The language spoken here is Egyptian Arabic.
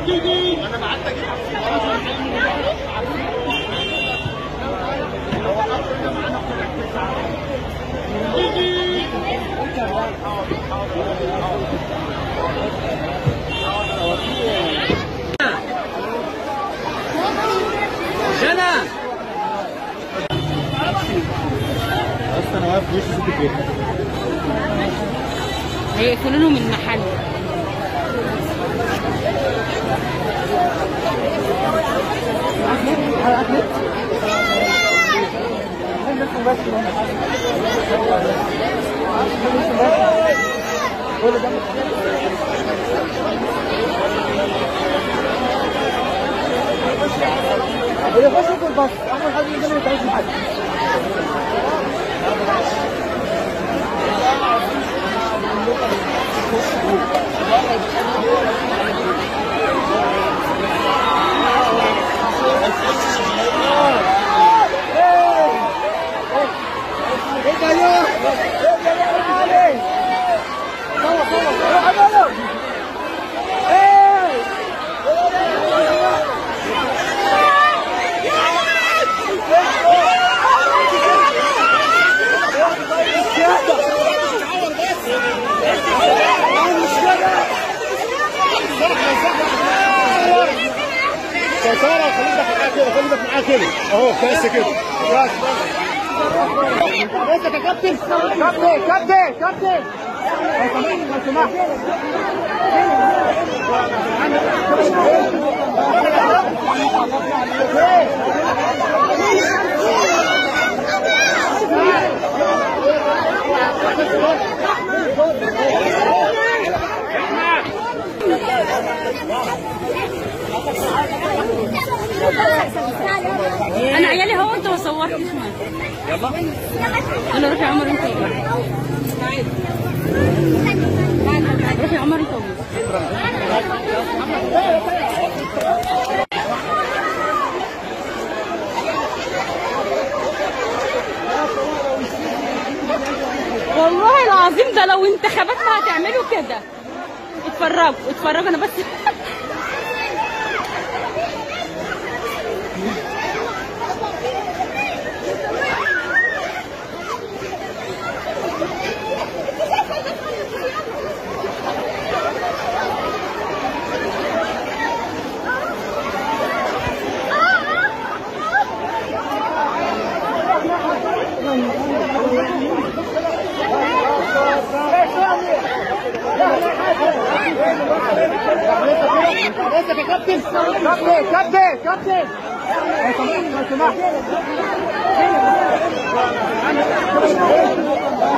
جنى اصلا انا واقف في وش ست البيت هيقفلوا لهم المحل يخشوا في الباص اول حاجه يقدروا يتعيشوا محل سارة خليك معاه كده خليك معاه كده اهو بس كده بس بس يا كابتن كابتن كابتن كابتن لو سمحت لو سمحت انا عيالي هو انت ما صورتش معايا يلا يلا روح يا عمر انت وبس. روح يا عمر انت وبس. والله العظيم ده لو انتخابات ما هتعملوا كده اتفرجوا اتفرجوا انا بس بس يا كابتن كابتن كابتن كابتن لو سمحت لو سمحت